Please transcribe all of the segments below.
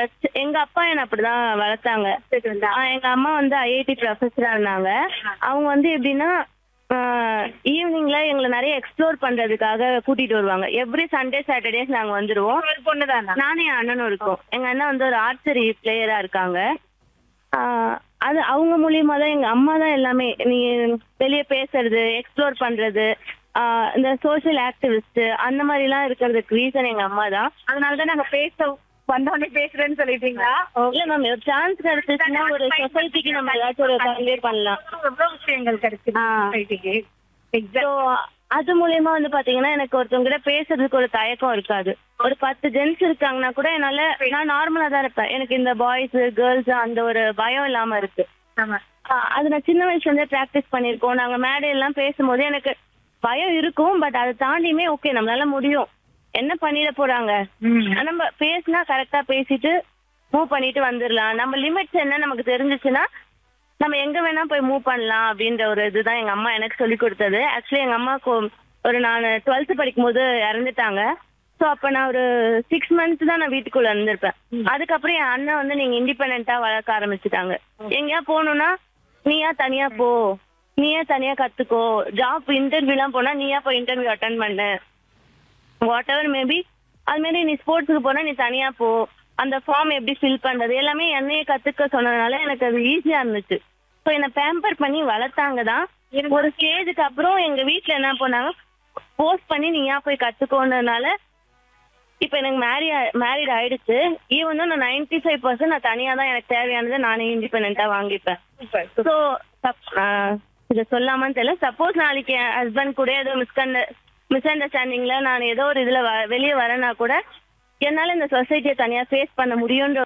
C- எங்க அப்பா என்ன அப்படிதான் வளர்த்தாங்க ஆ, எங்க அம்மா வந்து ஐஐடி ப்ரொஃபஸரா இருந்தாங்க அவங்க வந்து எப்படின்னா ஈவினிங்ல எங்களை நிறைய எக்ஸ்ப்ளோர் பண்றதுக்காக கூட்டிட்டு வருவாங்க எவ்ரி சண்டே சாட்டர்டேஸ் நாங்க வந்துருவோம் ஒரு பொண்ணு தானா நானும் என் அண்ணனும் இருக்கோம் எங்க அண்ணன் வந்து ஒரு ஆர்ச்சரி பிளேயரா இருக்காங்க ஆஹ் அது அவங்க மூலியமா தான் எங்க அம்மா தான் எல்லாமே நீ வெளியே பேசுறது எக்ஸ்ப்ளோர் பண்றது ஆஹ் இந்த சோஷியல் ஆக்டிவிஸ்ட் அந்த மாதிரி எல்லாம் இருக்கிறதுக்கு ரீசன் எங்க அம்மா தான் அதனாலதான் நாங்க பேச வந்தோடனே பேசுறேன்னு சொல்லிட்டீங்களா இல்ல மேம் ஒரு சான்ஸ் கிடைச்சிச்சுன்னா ஒரு சொசைட்டிக்கு நம்ம ஏதாச்சும் ஒரு கன்வே பண்ணலாம் எவ்வளவு விஷயங்கள் கிடைக்குது ஆ. சொசைட்டிக்கு ஸோ அது மூலியமா வந்து பாத்தீங்கன்னா எனக்கு ஒருத்தவங்க கிட்ட பேசுறதுக்கு ஒரு தயக்கம் இருக்காது ஒரு பத்து ஜென்ஸ் இருக்காங்கன்னா கூட என்னால நான் நார்மலா தான் இருப்பேன் எனக்கு இந்த பாய்ஸ் கேர்ள்ஸ் அந்த ஒரு பயம் இல்லாம இருக்கு ஆமா ஆஹ் அது நான் சின்ன வயசுல இருந்தே ப்ராக்டிஸ் பண்ணியிருக்கோம் நாங்க மேடையெல்லாம் பேசும்போது எனக்கு பயம் இருக்கும் பட் அதை தாண்டியுமே ஓகே நம்மளால முடியும் என்ன பண்ணிட போறாங்க ம். நம்ம பேசினா கரெக்டா பேசிட்டு மூவ் பண்ணிட்டு வந்துடலாம் நம்ம லிமிட்ஸ் என்ன நமக்கு தெரிஞ்சுச்சுன்னா நம்ம எங்க வேணா போய் மூவ் பண்ணலாம் அப்படின்ற ஒரு இதுதான் எங்க அம்மா எனக்கு சொல்லி கொடுத்தது ஆக்சுவலி எங்க அம்மாக்கு ஒரு நான் டுவெல்த் படிக்கும்போது இறந்துட்டாங்க ஸோ அப்ப நான் ஒரு சிக்ஸ் மந்த்ஸ் தான் நான் வீட்டுக்குள்ள இருந்திருப்பேன் அதுக்கப்புறம் என் அண்ணன் வந்து நீங்க இண்டிபெண்டா வளர்க்க ஆரம்பிச்சுட்டாங்க எங்கேயா போகணும்னா நீயா தனியா போ நீயா தனியா கத்துக்கோ ஜாப் இன்டர்வியூலாம் போனா நீயா போய் இன்டர்வியூ அட்டன் பண்ணு வாட் எவர் மேபி அது மாதிரி நீ ஸ்போர்ட்ஸுக்கு போனா நீ தனியா போ அந்த ஃபார்ம் எப்படி ஃபில் பண்றது எல்லாமே என்னையே கத்துக்க சொன்னதுனால எனக்கு அது ஈஸியா இருந்துச்சு ஸோ என்னை பேம்பர் பண்ணி வளர்த்தாங்க தான் ஒரு ஸ்டேஜுக்கு அப்புறம் எங்க வீட்ல என்ன பண்ணாங்க போஸ்ட் பண்ணி நீ ஏன் போய் கத்துக்கோன்றதுனால இப்போ எனக்கு மேரி மேரிட் ஆயிடுச்சு ஈவன் நான் நைன்டி ஃபைவ் பர்சன்ட் நான் தனியா தான் எனக்கு தேவையானதை நானே இண்டிபெண்டா வாங்கிப்பேன் ஸோ இதை சொல்லாமான்னு தெரியல சப்போஸ் நாளைக்கு என் ஹஸ்பண்ட் கூட ஏதோ மிஸ்கண்ட மிஸ் அண்டர்ஸ்டாண்டிங்ல நான் ஏதோ ஒரு இதுல வ- வெளியே வரேன்னா கூட என்னால இந்த சொசைட்டியை தனியா ஃபேஸ் பண்ண முடியுன்ற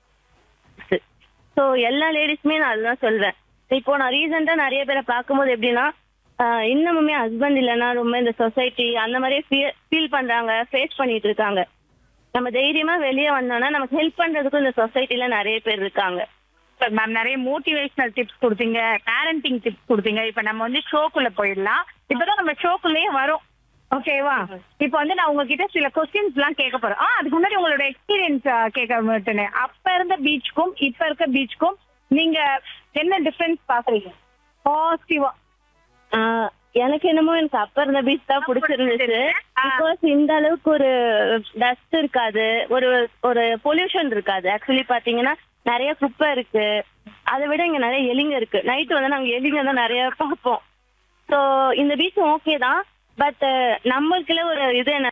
ஸோ எல்லா லேடிஸுமே நான் அதுதான் சொல்வேன் இப்போ நான் ரீசெண்டா நிறைய பேரை பார்க்கும்போது எப்படின்னா ஆஹ் இன்னமுமே ஹஸ்பண்ட் இல்லைன்னா ரொம்ப இந்த சொசைட்டி அந்த மாதிரியே ஃபீல் பண்றாங்க ஃபேஸ் பண்ணிட்டு இருக்காங்க நம்ம தைரியமா வெளியே வந்தோம்னா நமக்கு ஹெல்ப் பண்றதுக்கும் இந்த சொசைட்டில நிறைய பேர் இருக்காங்க மேம் நிறைய மோட்டிவேஷனல் டிப்ஸ் கொடுத்தீங்க பேரண்டிங் டிப்ஸ் கொடுத்தீங்க இப்ப நம்ம வந்து ஷோக்குள்ள போயிடலாம் இப்பதான் நம்ம ஷோக்குள்ளேயே வரோம் ஓகேவா இப்போ வந்து நான் உங்ககிட்ட சில கொஸ்டின்ஸ் எல்லாம் கேட்க போறேன் ஆ அதுக்கு முன்னாடி உங்களோட எக்ஸ்பீரியன்ஸ் கேட்க மாட்டேனே அப்ப இருந்த பீச்சுக்கும் இப்ப இருக்க பீச்சுக்கும் நீங்க என்ன டிஃபரன்ஸ் பாக்குறீங்க பாசிட்டிவா ஆஹ் எனக்கு என்னமோ எனக்கு அப்ப இருந்த பீச் தான் பிடிச்சிருந்துச்சு ஆ. பிகாஸ் இந்த அளவுக்கு ஒரு டஸ்ட் இருக்காது ஒரு ஒரு பொல்யூஷன் இருக்காது ஆக்சுவலி பாத்தீங்கன்னா நிறைய குப்பை இருக்கு அதை விட இங்க நிறைய எலிங்க இருக்கு நைட் வந்து நாங்க எலிங்க தான் நிறைய பார்ப்போம் ஸோ இந்த பீச் ஓகே தான் பட் நம்மளுக்குள்ள ஒரு இது என்ன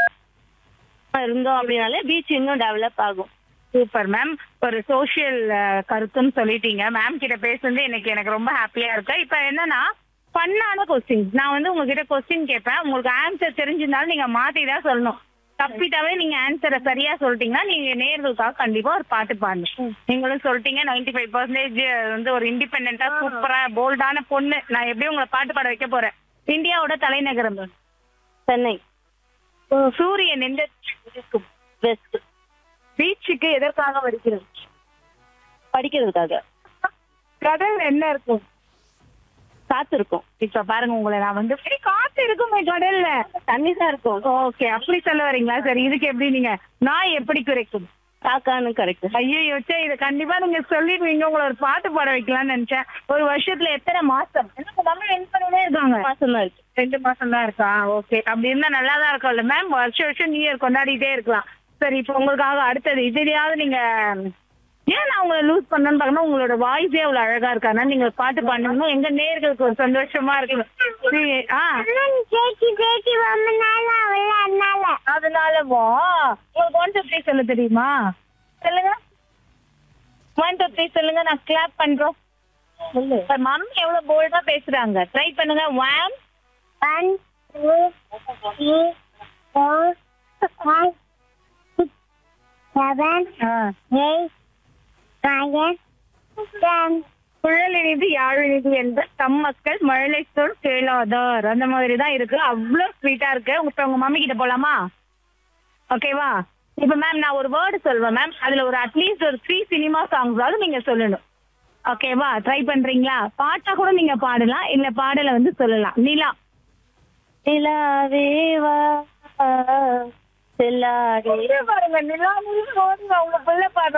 இருந்தோம் அப்படின்னாலே பீச் இன்னும் டெவலப் ஆகும் சூப்பர் மேம் ஒரு சோஷியல் கருத்துன்னு சொல்லிட்டீங்க மேம் கிட்ட பேசுனது எனக்கு எனக்கு ரொம்ப ஹாப்பியா இருக்கு இப்ப என்னன்னா ஃபன்னான கொஸ்டின்ஸ் நான் வந்து உங்ககிட்ட கொஸ்டின் கேட்பேன் உங்களுக்கு ஆன்சர் தெரிஞ்சிருந்தாலும் நீங்க மாத்தி தான் சொல்லணும் தப்பிட்டாவே நீங்க ஆன்சரை சரியா சொல்லிட்டீங்கன்னா நீங்க நேர்களுக்காக கண்டிப்பா ஒரு பாட்டு பாடணும் நீங்களும் சொல்லிட்டீங்க 95% ஃபைவ் பர்சன்டேஜ் வந்து ஒரு இண்டிபெண்டா சூப்பரா போல்டான பொண்ணு நான் எப்படியும் உங்களை பாட்டு பாட வைக்க போறேன் இந்தியாவோட தலைநகரம் சென்னை சூரியன் எந்த இருக்கும் வெஸ்ட் பீச்சுக்கு எதற்காக வருகிறது படிக்கிறதுக்காக கடல் என்ன இருக்கும் காத்து இருக்கும் இப்ப பாருங்க உங்களை நான் வந்து "ஏய், காத்து இருக்குமே கடல்ல தண்ணி தான் இருக்கும் ஓகே அப்படி சொல்ல வரீங்களா சரி இதுக்கு எப்படி நீங்க நாய் எப்படி குறைக்கும் காக்கான்னு கரெக்ட் ஐயோ சே இதை கண்டிப்பா நீங்க சொல்லிடுவீங்க உங்களை ஒரு பாட்டு பாட வைக்கலாம்னு நினைச்சேன் ஒரு வருஷத்துல எத்தனை மாசம் என்ன தமிழ் என் பண்ணிட்டே இருக்காங்க மாசம் தான் இருக்கு ரெண்டு மாசம் தான் இருக்கா ஓகே அப்படி இருந்தா நல்லா தான் இருக்கும்ல மேம் வருஷம் வருஷம் நியூ இயர் கொண்டாடிட்டே இருக்கலாம் சரி இப்போ உங்களுக்காக அடுத்தது இதுலயாவது நீங்க ஏன் நான் உங்களை லூஸ் பண்ணணும்னு பார்க்கணும் உங்களோட வாய்ஸே அவ்வளவு அழகா இருக்கா நீங்க பாட்டு பாடணும்னா எங்க நேர்களுக்கு ஒரு சந்தோஷமா இருக்கு நீ- ஆ சேச்சி சேச்சி ரொம்ப நாளா அவள அதனால அதனாலவோ உங்களுக்கு ஒன் டூ த்ரீ சொல்ல தெரியுமா சொல்லுங்க ஒன் டூ த்ரீ சொல்லுங்க நான் கிளாப் பண்றோம் இப்ப மம்மி எவ்வளவு போல்டா பேசுறாங்க ட்ரை பண்ணுங்க one one two three four five six seven eight nine ten குழல் இனிது யாழ் இனிது என்ற தம் மக்கள் மழலை சொல் கேளாதார் அந்த மாதிரி தான் இருக்கு அவ்வளவு ஸ்வீட்டா இருக்கு இப்ப உங்க மம்மி கிட்ட போலாமா ஓகேவா இப்ப மேம் நான் ஒரு வேர்டு சொல்வேன் மேம் அதுல ஒரு அட்லீஸ்ட் ஒரு த்ரீ சினிமா சாங்ஸாவது நீங்க சொல்லணும் ஓகேவா ட்ரை பண்றீங்களா பாட்டா கூட நீங்க பாடலாம் இல்ல பாடல வந்து சொல்லலாம் நிலா நிலாவேவா செல்லாதே பாருங்க நிலா உங்க பிள்ளை பாடுற